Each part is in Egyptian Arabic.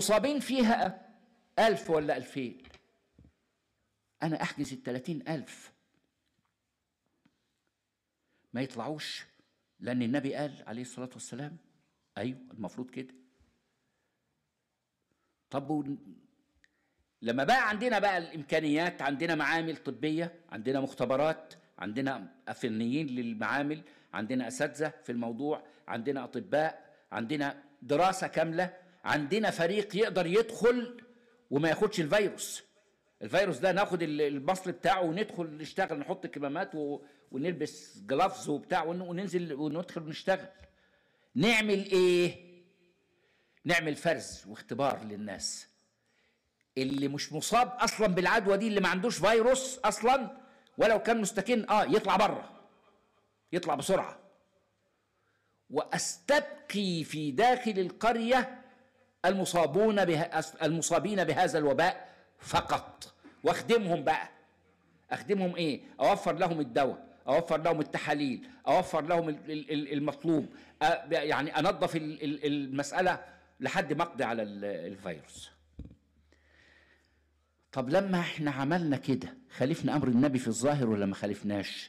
المصابين فيها ألف ولا ألفين أنا أحجز التلاتين ألف ما يطلعوش لأن النبي قال عليه الصلاة والسلام أيوه المفروض كده طب و... لما بقى عندنا بقى الإمكانيات عندنا معامل طبية عندنا مختبرات عندنا فنيين للمعامل عندنا أساتذة في الموضوع عندنا أطباء عندنا دراسة كاملة عندنا فريق يقدر يدخل وما ياخدش الفيروس الفيروس ده ناخد البصل بتاعه وندخل نشتغل نحط كمامات و... ونلبس جلافز وبتاع وننزل وندخل ونشتغل نعمل ايه نعمل فرز واختبار للناس اللي مش مصاب اصلا بالعدوى دي اللي ما عندوش فيروس اصلا ولو كان مستكن اه يطلع بره يطلع بسرعه واستبقي في داخل القريه المصابون به المصابين بهذا الوباء فقط واخدمهم بقى اخدمهم ايه اوفر لهم الدواء اوفر لهم التحاليل اوفر لهم المطلوب يعني انظف المساله لحد ما اقضي على الفيروس طب لما احنا عملنا كده خالفنا امر النبي في الظاهر ولا ما خالفناش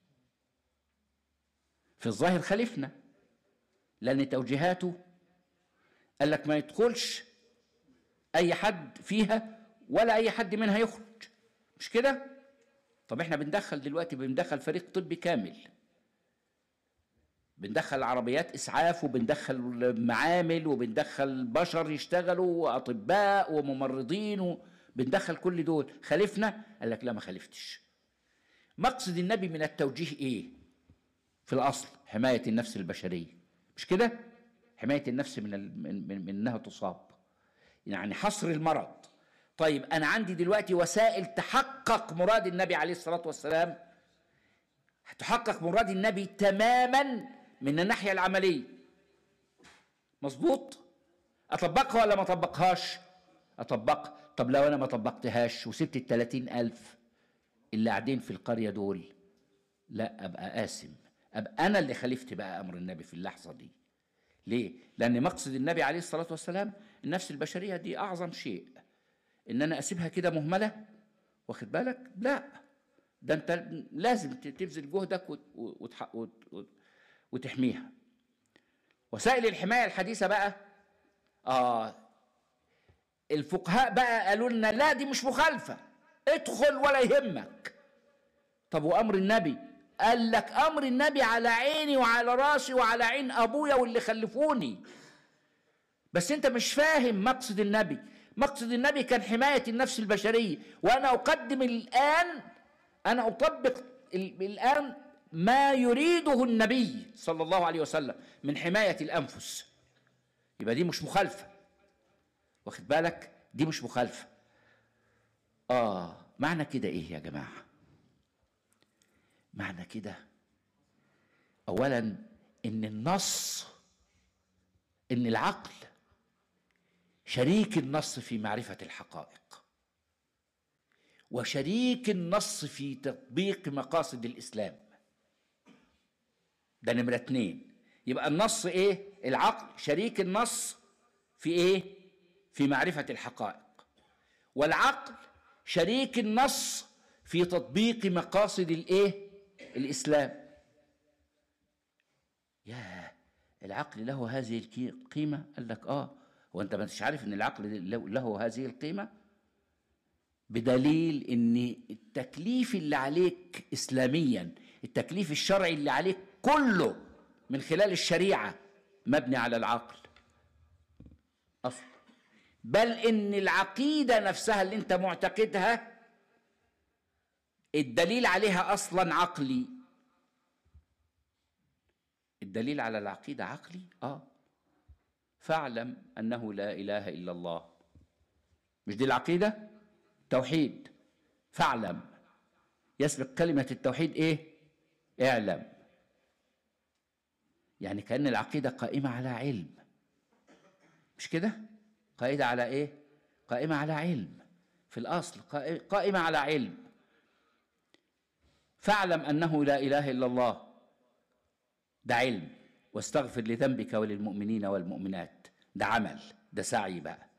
في الظاهر خالفنا لان توجيهاته قال لك ما يدخلش اي حد فيها ولا اي حد منها يخرج مش كده طب احنا بندخل دلوقتي بندخل فريق طبي كامل بندخل عربيات اسعاف وبندخل معامل وبندخل بشر يشتغلوا واطباء وممرضين وبندخل كل دول خالفنا قال لك لا ما خالفتش مقصد النبي من التوجيه ايه في الاصل حمايه النفس البشريه مش كده حمايه النفس من, من, من انها تصاب يعني حصر المرض طيب انا عندي دلوقتي وسائل تحقق مراد النبي عليه الصلاه والسلام تحقق مراد النبي تماما من الناحيه العمليه مظبوط اطبقها ولا ما اطبقهاش اطبقها طب لو انا ما طبقتهاش وسبت التلاتين الف اللي قاعدين في القريه دول لا ابقى قاسم ابقى انا اللي خالفت بقى امر النبي في اللحظه دي ليه لان مقصد النبي عليه الصلاه والسلام النفس البشريه دي اعظم شيء ان انا اسيبها كده مهمله واخد بالك لا ده انت لازم تبذل جهدك وتحميها وسائل الحمايه الحديثه بقى اه الفقهاء بقى قالوا لنا لا دي مش مخالفه ادخل ولا يهمك طب وامر النبي قال لك امر النبي على عيني وعلى راسي وعلى عين ابويا واللي خلفوني بس انت مش فاهم مقصد النبي مقصد النبي كان حمايه النفس البشريه وانا اقدم الان انا اطبق الان ما يريده النبي صلى الله عليه وسلم من حمايه الانفس يبقى دي مش مخالفه واخد بالك دي مش مخالفه اه معنى كده ايه يا جماعه معنى كده اولا ان النص ان العقل شريك النص في معرفه الحقائق وشريك النص في تطبيق مقاصد الاسلام ده نمره اتنين يبقى النص ايه العقل شريك النص في ايه في معرفه الحقائق والعقل شريك النص في تطبيق مقاصد الايه الاسلام يا العقل له هذه القيمه قال لك اه هو انت ما انتش عارف ان العقل له هذه القيمه بدليل ان التكليف اللي عليك اسلاميا التكليف الشرعي اللي عليك كله من خلال الشريعه مبني على العقل اصلا بل ان العقيده نفسها اللي انت معتقدها الدليل عليها اصلا عقلي الدليل على العقيده عقلي اه فاعلم انه لا اله الا الله مش دي العقيده توحيد فاعلم يسبق كلمه التوحيد ايه اعلم يعني كان العقيده قائمه على علم مش كده قائده على ايه قائمه على علم في الاصل قائمه على علم فاعلم انه لا اله الا الله ده علم واستغفر لذنبك وللمؤمنين والمؤمنات ده عمل ده سعي بقى